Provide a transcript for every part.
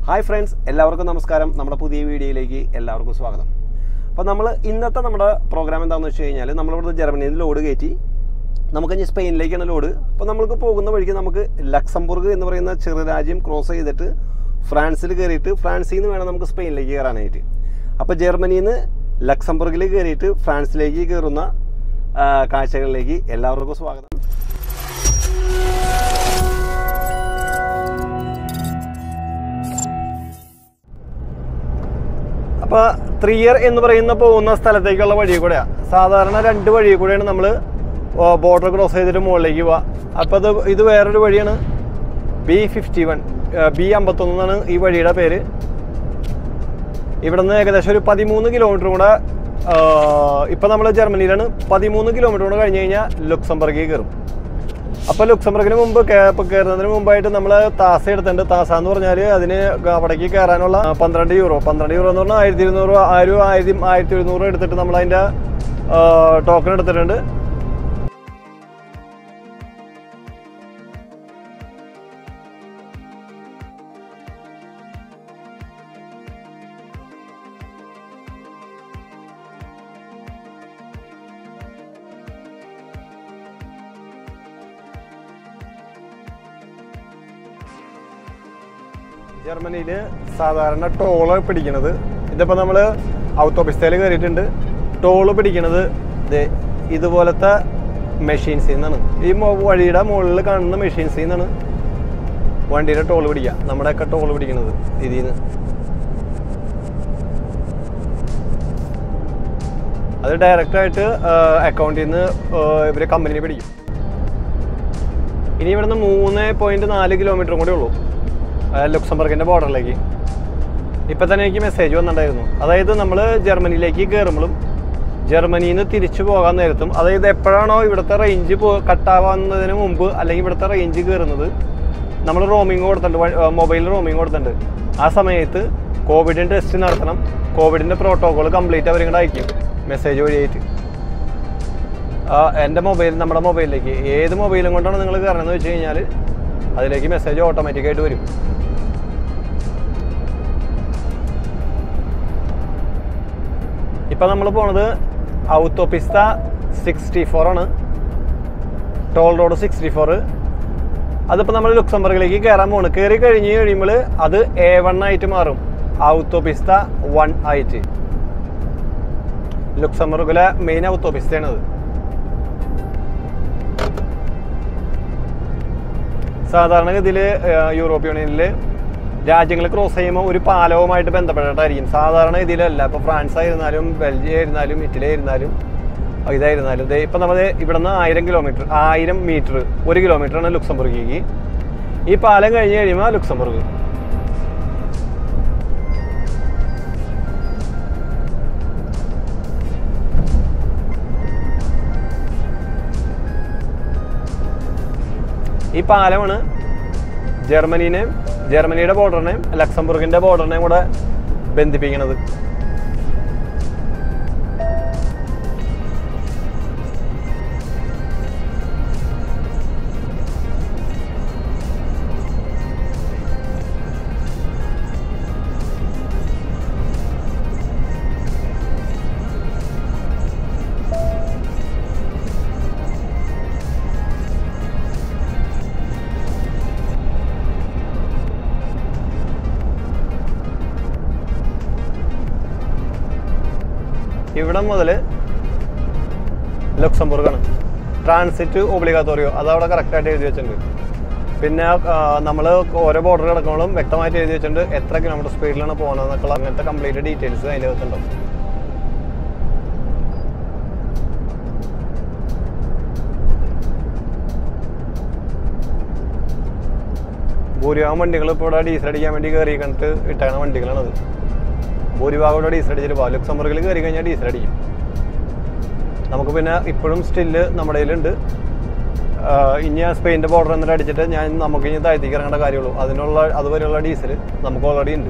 Hi friends എല്ലാവർക്കും നമസ്കാരം നമ്മുടെ പുതിയ വീഡിയോയിലേക്ക് എല്ലാവർക്കും സ്വാഗതം അപ്പോൾ നമ്മൾ ഇന്നത്തെ നമ്മുടെ പ്രോഗ്രാം എന്താണെന്ന് വെച്ച് കഴിഞ്ഞാൽ നമ്മളിവിടുത്തെ ജർമ്മനിയിൽ നിന്ന് ലോഡ് കയറ്റി നമുക്ക് ഇനി സ്പെയിനിലേക്കാണ് ലോഡ് അപ്പോൾ നമ്മൾക്ക് പോകുന്ന വഴിക്ക് നമുക്ക് ലക്സംബുർഗ് എന്ന് പറയുന്ന ചെറു രാജ്യം ക്രോസ് ചെയ്തിട്ട് ഫ്രാൻസിൽ കയറിയിട്ട് ഫ്രാൻസിൽ നിന്ന് വേണം നമുക്ക് സ്പെയിനിലേക്ക് കയറാനായിട്ട് അപ്പോൾ ജർമ്മനിയിൽ നിന്ന് ലക്സംബുർഗിൽ കയറിയിട്ട് ഫ്രാൻസിലേക്ക് കയറുന്ന ആ, കാഴ്ചകളിലേക്ക് എല്ലാവർക്കും സ്വാഗതം അപ്പോൾ ത്രീ ഇയർ എന്ന് പറയുന്ന പോകുന്ന സ്ഥലത്തേക്കുള്ള വഴി കൂടെയാണ് സാധാരണ രണ്ട് വഴി കൂടെയാണ് നമ്മൾ ബോർഡർ ക്രോസ് ചെയ്തിട്ട് മുകളിലേക്ക് പോവുക അപ്പോൾ അത് ഇത് വേറൊരു വഴിയാണ് ബി ഫിഫ്റ്റി വൺ ബി അമ്പത്തൊന്ന് എന്നാണ് ഈ വഴിയുടെ പേര് ഇവിടുന്ന് ഏകദേശം ഒരു പതിമൂന്ന് കിലോമീറ്റർ കൂടെ ഇപ്പം നമ്മൾ ജർമ്മനിയിലാണ് പതിമൂന്ന് കിലോമീറ്റർ കൂടെ കഴിഞ്ഞ് കഴിഞ്ഞാൽ ലുക്സംബർഗിൽ കയറും അപ്പോൾ ലുക്സംബർഗിന് മുമ്പ് കേ- ഇപ്പൊ കയറുന്നതിന് മുമ്പായിട്ട് നമ്മൾ താസ എടുത്തിട്ടുണ്ട് താസ എന്ന് പറഞ്ഞാൽ അതിന് അവിടേക്ക് കയറാനുള്ള പന്ത്രണ്ട് യൂറോ പന്ത്രണ്ട് യൂറോ എന്ന് പറഞ്ഞാൽ ആയിരത്തി ഇരുന്നൂറ് ആയിരം ആയിരത്തി ആയിരത്തി ഒരുന്നൂറ് എടുത്തിട്ട് നമ്മൾ അതിൻ്റെ ടോക്കൺ എടുത്തിട്ടുണ്ട് ജർമ്മനിയിൽ സാധാരണ ടോള് പിടിക്കണത് ഇതിപ്പോൾ നമ്മൾ ഔത്തോപിസ്തയിൽ കയറിയിട്ടുണ്ട് ടോള് പിടിക്കണത് ദേ ഇതുപോലത്തെ മെഷീൻസിൽ നിന്നാണ് ഈ മൊ- വഴിയുടെ മുകളിൽ കാണുന്ന മെഷീൻസിൽ നിന്നാണ് വണ്ടിയുടെ ടോള് പിടിക്കുക നമ്മുടെയൊക്കെ ടോള് പിടിക്കണത് ഇതിൽ നിന്ന് അത് ഡയറക്റ്റായിട്ട് അക്കൗണ്ടിൽ നിന്ന് ഇവർ കമ്പനി പിടിക്കും ഇനി ഇവിടുന്ന് മൂന്ന് പോയിന്റ് നാല് കിലോമീറ്ററും കൂടെ ഉള്ളൂ ആ, ലുക്സംബർഗിന്റെ ബോർഡറിലേക്ക് ഇപ്പം തന്നെ എനിക്ക് മെസ്സേജ് വന്നിട്ടുണ്ടായിരുന്നു അതായത് നമ്മൾ ജർമ്മനിയിലേക്ക് കയറുമ്പോഴും ജർമ്മനിയിൽ നിന്ന് തിരിച്ചു പോകാൻ നേരത്തും അതായത് എപ്പോഴാണോ ഇവിടുത്തെ റേഞ്ച് കട്ടാവുന്നതിന് മുമ്പ് അല്ലെങ്കിൽ ഇവിടുത്തെ റേഞ്ച് കയറുന്നത് നമ്മൾ റോമിങ് കൊടുത്തിട്ടുണ്ട് മൊബൈൽ റോമിങ് കൊടുത്തിട്ടുണ്ട് ആ സമയത്ത് കോവിഡിൻ്റെ ടെസ്റ്റ് നടത്തണം കോവിഡിൻ്റെ പ്രോട്ടോകോൾ കംപ്ലീറ്റ് അവരിങ്ങോട്ട് അയക്കും മെസ്സേജ് വഴിയായിട്ട് ആ, എൻ്റെ മൊബൈൽ നമ്മുടെ മൊബൈലിലേക്ക് ഏത് മൊബൈലും കൊണ്ടാണ് നിങ്ങൾ കയറണമെന്ന് വെച്ച് കഴിഞ്ഞാൽ അതിലേക്ക് മെസ്സേജ് ഓട്ടോമാറ്റിക്കായിട്ട് വരും ഇപ്പം നമ്മൾ പോണത് ഔത്തോപിസ്ത സിക്സ്റ്റി ഫോർ ആണ് ടോൾ റോഡ് സിക്സ്റ്റി ഫോർ അതിപ്പോൾ നമ്മൾ ലുക്സംബർഗിലേക്ക് കയറാൻ പോണ് കയറി കഴിഞ്ഞ് കഴിയുമ്പോൾ അത് എ വൺ ആയിട്ട് മാറും ഔത്തോപിസ്ത വൺ ആയിട്ട് ലുക്സംബർഗിലെ മെയിൻ ഔത്തോപിസ്തയാണത് സാധാരണഗതിയിൽ യൂറോപ്യൻ യൂണിയനിൽ രാജ്യങ്ങൾ ക്രോസ് ചെയ്യുമ്പോൾ ഒരു പാലവുമായിട്ട് ബന്ധപ്പെട്ടിട്ടായിരിക്കും സാധാരണ ഇതിലല്ല ഇപ്പോൾ ഫ്രാൻസ് ആയിരുന്നാലും ബെൽജിയം ആയിരുന്നാലും ഇറ്റലി ആയിരുന്നാലും ഇതായിരുന്നാലും ദേ ഇപ്പം നമ്മൾ ഇവിടെ നിന്ന് ആയിരം കിലോമീറ്റർ ആയിരം മീറ്റർ ഒരു കിലോമീറ്ററാണ് ലുക്സംബർഗിലേക്ക് ഈ പാലം കഴിഞ്ഞ് കഴിയുമ്പോൾ ലുക്സംബർഗ് ഈ പാലമാണ് ജർമ്മനീനെയും ജർമ്മനിയുടെ ബോർഡറിനെയും ലക്സംബർഗിന്റെ ബോർഡറിനെയും കൂടെ ബന്ധിപ്പിക്കുന്നത് ഇവിടെ മുതൽ ലക്സംബർഗാണ് ട്രാൻസിറ്റ് ഒബ്ലിഗാത്തോറിയോ അത് അവിടെ കറക്റ്റായിട്ട് എഴുതി വെച്ചിട്ടുണ്ട് പിന്നെ നമ്മൾ ഓരോ ബോർഡർ കിടക്കുമ്പോഴും വ്യക്തമായിട്ട് എഴുതി വെച്ചിട്ടുണ്ട് എത്ര കിലോമീറ്റർ സ്പീഡിലാണ് പോകുന്നതെന്നൊക്കെ അങ്ങനത്തെ കംപ്ലീറ്റ് ഡീറ്റെയിൽസ് അതിൻ്റെ അകത്തുണ്ടാവും ഭൂരിഭാഗം വണ്ടികൾ ഇപ്പോൾ ഇവിടെ ഡീസൽ അടിക്കാൻ വേണ്ടി കയറി കണ്ടിട്ട് ഇട്ടേക്കുന്ന വണ്ടികളാണത് ഭൂരിഭാഗം ഇവിടെ ഡീസൽ അടിച്ചിട്ട് പോകും ലക്സംബർഗിൽ കയറി കഴിഞ്ഞാൽ ഡീസൽ അടിക്കും നമുക്ക് പിന്നെ ഇപ്പോഴും സ്റ്റില്ല് നമ്മുടെ കയ്യിലുണ്ട് ആഹ് ഇനി ആ സ്പെയിൻ്റെ ബോർഡർ എന്നിട്ട് അടിച്ചിട്ട് ഞാൻ നമുക്ക് ഇനി താഴ്ത്തിക്ക് ഇറങ്ങേണ്ട കാര്യമുള്ളൂ അതിനുള്ള അതുവരെയുള്ള ഡീസൽ നമുക്ക് ഓൾറെഡി ഉണ്ട്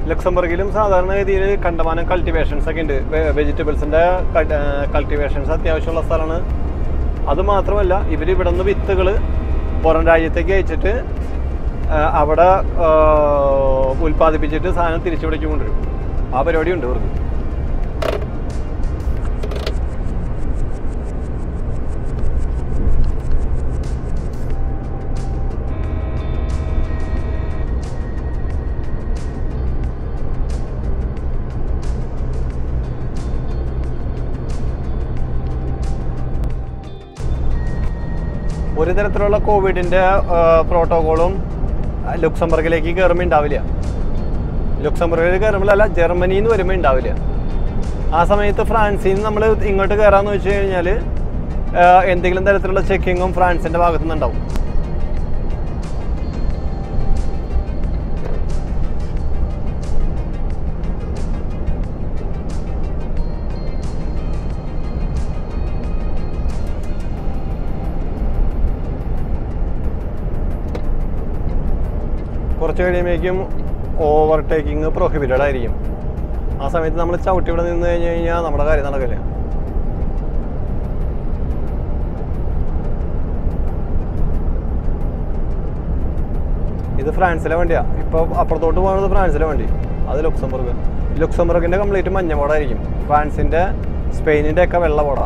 ലക്സംബർഗിലും സാധാരണഗതിയിൽ കണ്ടമാനം കൾട്ടിവേഷൻസ് ഒക്കെ ഉണ്ട് വെജിറ്റബിൾസിൻ്റെ കൾട്ടിവേഷൻസ് അത്യാവശ്യമുള്ള സ്ഥലമാണ് അത് മാത്രമല്ല ഇവർ ഇവിടെ നിന്ന് വിത്തുകൾ പുറം രാജ്യത്തേക്ക് അയച്ചിട്ട് ആ, അവിടെ ആ, ഉൽപ്പാദിപ്പിച്ചിട്ട് സാധനം തിരിച്ചുവിടേക്ക് കൊണ്ടുവരും ആ പരിപാടി ഉണ്ട് ഇവർക്ക് ഒരു തരത്തിലുള്ള കോവിഡിൻ്റെ പ്രോട്ടോകോളും ലുക്സംബർഗിലേക്ക് കയറുമ്പോൾ ഉണ്ടാവില്ല ലുക്സംബർഗിൽ കയറുമ്പോഴല്ല ജർമ്മനിയിൽ നിന്ന് വരുമ്പോൾ ഉണ്ടാവില്ല ആ സമയത്ത് ഫ്രാൻസിൽ നിന്ന് നമ്മൾ ഇങ്ങോട്ട് കയറാന്ന് വെച്ച് കഴിഞ്ഞാൽ എന്തെങ്കിലും തരത്തിലുള്ള ചെക്കിങ്ങും ഫ്രാൻസിൻ്റെ ഭാഗത്തു നിന്നുണ്ടാവും കുറച്ച് കഴിയുമ്പോഴേക്കും ഓവർടേക്കിംഗ് പ്രൊഹിബിറ്റഡ് ആയിരിക്കും ആ സമയത്ത് നമ്മൾ ചവിട്ടി ഇവിടെ നിന്ന് കഴിഞ്ഞ് കഴിഞ്ഞാൽ നമ്മുടെ കാര്യം നടക്കില്ല ഇത് ഫ്രാൻസിലെ വണ്ടിയാ ഇപ്പൊ അപ്പുറത്തോട്ട് പോകുന്നത് ഫ്രാൻസിലെ വണ്ടി അത് ലുക്സംബർഗ് ലുക്സംബർഗിന്റെ കംപ്ലീറ്റ് മഞ്ഞ ബോർഡായിരിക്കും ഫ്രാൻസിന്റെ സ്പെയിനിന്റെ ഒക്കെ വെള്ള ബോർഡാ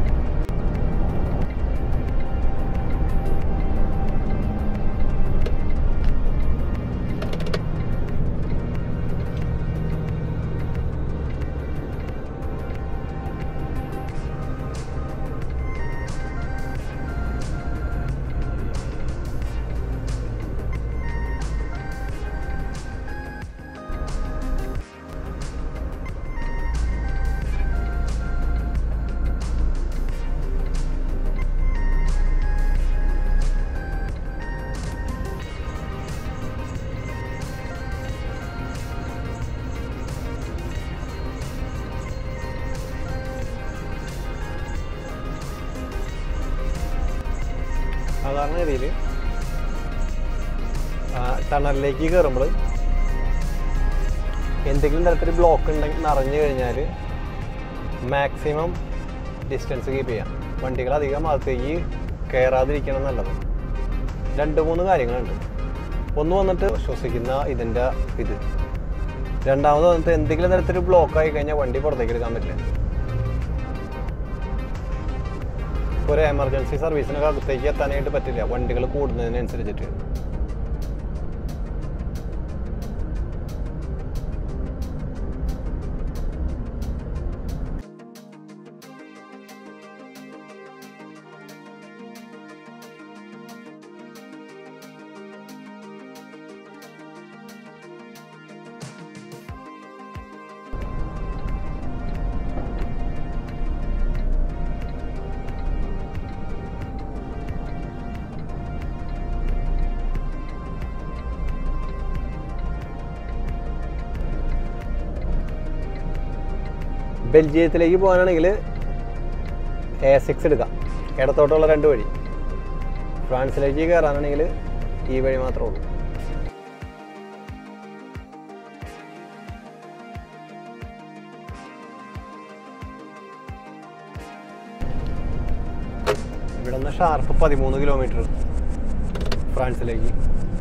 സാധാരണ ഗതിയിൽ ടണലിലേക്ക് കയറുമ്പോൾ എന്തെങ്കിലും തരത്തിൽ ബ്ലോക്ക് ഉണ്ടെങ്കിൽ നിറഞ്ഞു കഴിഞ്ഞാൽ മാക്സിമം ഡിസ്റ്റൻസ് കീപ്പ് ചെയ്യാം വണ്ടികൾ അധികം അകത്തേക്ക് കയറാതിരിക്കണം നല്ലത് രണ്ട് മൂന്ന് കാര്യങ്ങളുണ്ട് ഒന്ന് വന്നിട്ട് ശ്വസിക്കുന്ന ഇതിൻ്റെ ഇത് രണ്ടാമത് വന്നിട്ട് എന്തെങ്കിലും തരത്തിൽ ബ്ലോക്ക് ആയി കഴിഞ്ഞാൽ വണ്ടി പുറത്തേക്ക് എടുക്കാൻ പറ്റില്ല ഒരു എമർജൻസി സർവീസിനൊക്കെ അകത്തേക്ക് എത്താനായിട്ട് പറ്റില്ല വണ്ടികൾ കൂടുന്നതിനനുസരിച്ചിട്ട് ബെൽജിയത്തിലേക്ക് പോകാനാണെങ്കിൽ എ സിക്സ് എടുക്കാം ഇടത്തോട്ടുള്ള രണ്ട് വഴി ഫ്രാൻസിലേക്ക് കയറാനാണെങ്കിൽ ഈ വഴി മാത്രമേ ഉള്ളൂ ഇവിടെ നിന്ന് ഷാർപ്പ് പതിമൂന്ന് കിലോമീറ്റർ ഫ്രാൻസിലേക്ക്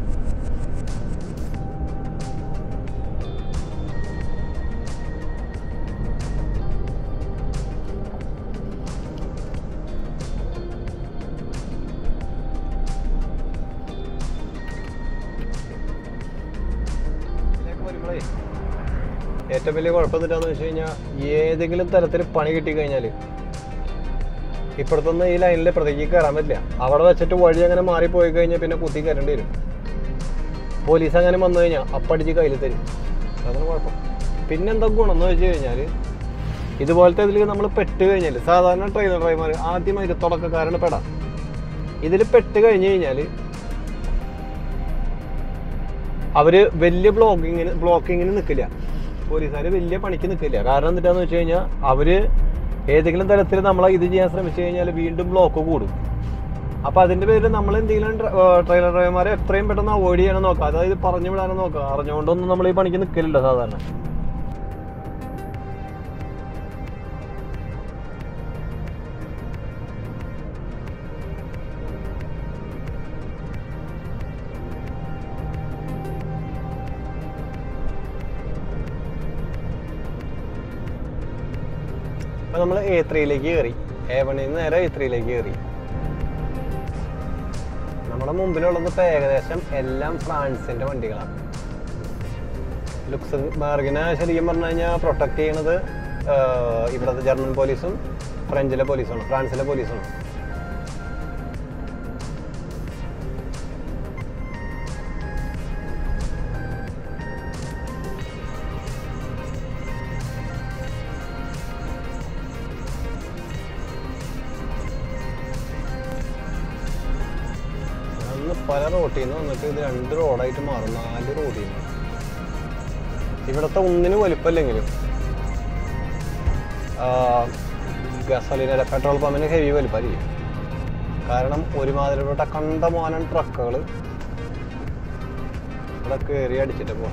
ഇതിലേക്ക് വരുമ്പളേ ഏറ്റവും വലിയ കുഴപ്പം എന്താണെന്ന് വെച്ച് കഴിഞ്ഞാൽ ഏതെങ്കിലും തരത്തിൽ പണി കിട്ടിക്കഴിഞ്ഞാൽ ഇപ്പുറത്തുനിന്ന് ഈ ലൈനിൽ പ്രതിക്ക് കയറാൻ പറ്റില്ല അവിടെ വെച്ചിട്ട് വഴി അങ്ങനെ മാറിപ്പോയി കഴിഞ്ഞാൽ പിന്നെ കുത്തി കയറേണ്ടി വരും പോലീസ് അങ്ങനെ വന്നു കഴിഞ്ഞാൽ അപ്പടിച്ച് കയ്യിൽ തരും അതാണ് കുഴപ്പം പിന്നെന്താ ഗുണം എന്ന് വെച്ച് കഴിഞ്ഞാൽ ഇതുപോലത്തെ ഇതിൽ നമ്മൾ പെട്ട് കഴിഞ്ഞാൽ സാധാരണ ട്രെയിനർ ഡ്രൈവർമാർ ആദ്യമായിട്ട് തുടക്കക്കാരാണ് പെടാം ഇതിൽ പെട്ട് കഴിഞ്ഞ് കഴിഞ്ഞാൽ അവര് വലിയ ബ്ലോക്കിങ്ങിന് ബ്ലോക്കിങ്ങിന് നിൽക്കില്ല പോലീസുകാർ വലിയ പണിക്ക് നിൽക്കില്ല കാരണം എന്താണെന്ന് വെച്ച് കഴിഞ്ഞാൽ അവര് ഏതെങ്കിലും തരത്തിൽ നമ്മളെ ഇത് ചെയ്യാൻ ശ്രമിച്ചു കഴിഞ്ഞാൽ വീണ്ടും ബ്ലോക്ക് കൂടും അപ്പോൾ അതിൻ്റെ പേരിൽ നമ്മൾ എന്തെങ്കിലും ട്രെയിലർ ഡ്രൈവർമാരെ എത്രയും പെട്ടെന്ന് അവോയ്ഡ് ചെയ്യാനും നോക്കുക അതായത് പറഞ്ഞു വിടാനും നോക്കുക അറിഞ്ഞുകൊണ്ടൊന്നും നമ്മൾ ഈ പണിക്ക് നിൽക്കലില്ല സാധാരണ അപ്പം നമ്മൾ എ ത്രീയിലേക്ക് കയറി എ വണ്ണിൽ നിന്ന് നേരെ എ ത്രീയിലേക്ക് കയറി നമ്മുടെ മുമ്പിലുള്ളത് ഇപ്പോൾ ഏകദേശം എല്ലാം ഫ്രാൻസിൻ്റെ വണ്ടികളാണ് ലുക്സംബർഗിനെ ശരിക്കും പറഞ്ഞു കഴിഞ്ഞാൽ പ്രൊട്ടക്ട് ചെയ്യണത് ആഹ്, ഇവിടുത്തെ ജർമ്മൻ പോലീസും ഫ്രഞ്ചിലെ പോലീസുമാണ് ഫ്രാൻസിലെ പോലീസുമാണ് അന്ന് പല റോട്ടിൽ നിന്ന് വന്നിട്ട് ഇത് രണ്ട് റോഡായിട്ട് മാറും നാല് റോഡിൽ നിന്ന് ഇവിടുത്തെ ഒന്നിന് വലുപ്പമില്ലെങ്കിലും ഗസലിന പെട്രോൾ പമ്പിന് ഹെവി വലുപ്പമായിരിക്കും കാരണം ഒരുമാതിരിപ്പെട്ട കണ്ടമാനം ട്രക്കുകൾ ഇവിടെ കയറി അടിച്ചിട്ട് പോകും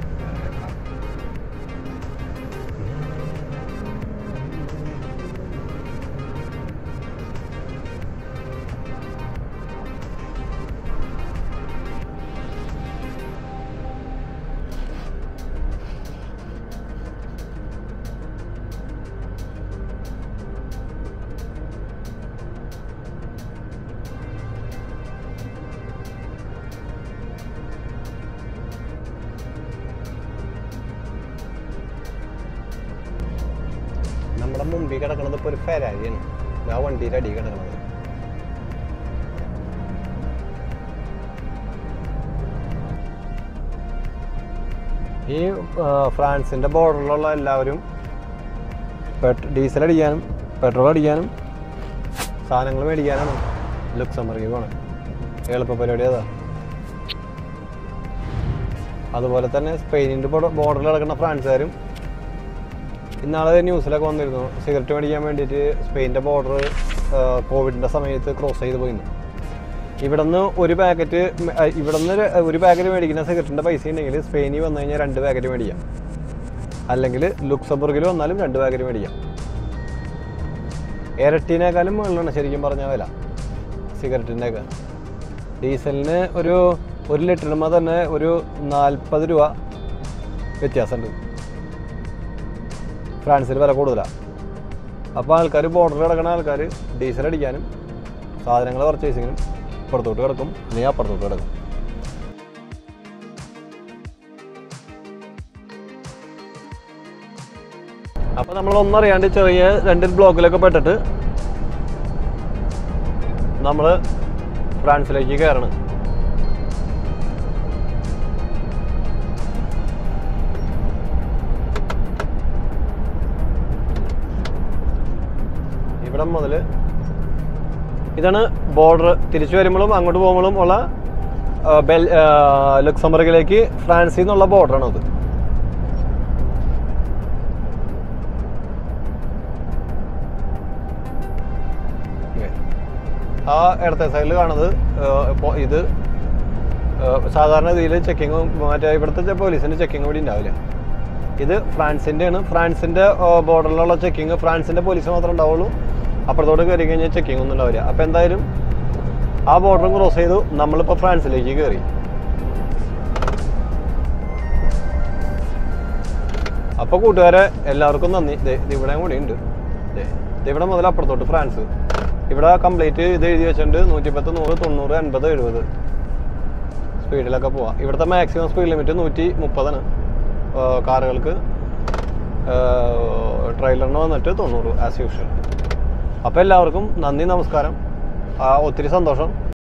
നമ്മുടെ മുമ്പിൽ കിടക്കുന്നത് ഇപ്പോൾ ഒരു ഫെരാരിയാണ് ആ വണ്ടിയുടെ അടി കിടക്കുന്നത് ഈ ആ, ഫ്രാൻസിന്റെ ബോർഡറിലുള്ള എല്ലാവരും പെട്രോ ഡീസൽ അടിക്കാനും പെട്രോൾ അടിക്കാനും സാധനങ്ങൾ മേടിക്കാനാണ് ലുക്സംബർഗിൽ പോണത് എളുപ്പ പരിപാടി അതാ അതുപോലെ തന്നെ സ്പെയിനിൻ്റെ ബോർഡറിൽ കിടക്കുന്ന ഫ്രാൻസുകാരും ഇന്നാളെ ന്യൂസിലൊക്കെ വന്നിരുന്നു സിഗരറ്റ് മേടിക്കാൻ വേണ്ടിയിട്ട് സ്പെയിൻ്റെ ബോർഡർ കോവിഡിൻ്റെ സമയത്ത് ക്രോസ് ചെയ്ത് പോയിരുന്നു ഇവിടുന്ന് ഒരു പാക്കറ്റ് ഇവിടുന്ന് ര- ഒരു പാക്കറ്റ് മേടിക്കുന്ന സിഗരറ്റിൻ്റെ പൈസ ഉണ്ടെങ്കിൽ സ്പെയിനിൽ വന്നു കഴിഞ്ഞാൽ രണ്ട് പാക്കറ്റ് മേടിക്കാം അല്ലെങ്കിൽ ലുക്സംബർഗിൽ വന്നാലും രണ്ട് പാക്കറ്റ് മേടിക്കാം ഇരട്ടിനേക്കാളും മുകളിലാണ് ശരിക്കും പറഞ്ഞ വില സിഗരറ്റിൻ്റെ ഒക്കെ ഡീസലിന് ഒരു ഒരു ലിറ്ററിന് തന്നെ ഒരു നാൽപ്പത് രൂപ വ്യത്യാസമുണ്ട് ഫ്രാൻസിൽ വില കൂടുതലാണ് അപ്പോൾ ആൾക്കാർ ബോർഡറിൽ കിടക്കുന്ന ആൾക്കാർ ഡീസൽ അടിക്കാനും സാധനങ്ങൾ പർച്ചേസിങ്ങിനും പുറത്തോട്ട് കിടക്കും അല്ലെങ്കിൽ അപ്പുറത്തോട്ട് കിടക്കും അപ്പോൾ നമ്മൾ ഒന്നറിയാണ്ട് ചെറിയ രണ്ട് ബ്ലോക്കിലൊക്കെ പെട്ടിട്ട് നമ്മൾ ഫ്രാൻസിലേക്ക് കയറണം ഇവിടം മുതൽ ഇതാണ് ബോർഡർ തിരിച്ചു വരുമ്പോഴും അങ്ങോട്ട് പോകുമ്പോഴും ഉള്ള ആ, ബെൽ ആ, ലക്സംബർഗിലേക്ക് ഫ്രാൻസിൽ നിന്നുള്ള ബോർഡറാണ് അത് ഇങ്ങനെ. ആ ഇടത്തെ സൈഡിൽ കാണുന്നത് ആ, ഇപ്പൊ ഇത് ആ, സാധാരണ ഇതിൽ ചെക്കിങ് മറ്റേ ഇവിടുത്തെ പോലീസിന്റെ ചെക്കിങ് ഇവിടെ ഉണ്ടാവില്ല ഇത് ഫ്രാൻസിന്റെ ആണ് ഫ്രാൻസിന്റെ ബോർഡറിലുള്ള ചെക്കിങ് ഫ്രാൻസിന്റെ പോലീസ് മാത്രമേ ഉണ്ടാവുള്ളൂ അപ്പുറത്തോട്ട് കയറി കഴിഞ്ഞാൽ ചെക്കിംഗ് ഒന്നും ഉണ്ടാവില്ല അപ്പം എന്തായാലും ആ ബോർഡറും ക്രോസ് ചെയ്തു നമ്മളിപ്പോൾ ഫ്രാൻസിലേക്ക് കയറി അപ്പോൾ കൂട്ടുകാരെ എല്ലാവർക്കും നന്ദി ദേ ഇത് ഇവിടെ കൂടി ഉണ്ട് ദേ ഇത് ഇവിടെ മുതൽ അപ്പുറത്തോട്ട് ഫ്രാൻസ് ഇവിടെ കംപ്ലീറ്റ് ഇത് എഴുതി വെച്ചിട്ടുണ്ട് നൂറ്റിപ്പത്ത് നൂറ് തൊണ്ണൂറ് എൺപത് എഴുപത് സ്പീഡിലൊക്കെ പോവാം ഇവിടുത്തെ മാക്സിമം സ്പീഡ് ലിമിറ്റ് നൂറ്റി മുപ്പതാണ് കാറുകൾക്ക് ട്രെയിലറിന് വന്നിട്ട് തൊണ്ണൂറ് ആസ് യൂഷ്വൽ അപ്പോൾ എല്ലാവർക്കും നന്ദി നമസ്കാരം ആ, ഒത്തിരി സന്തോഷം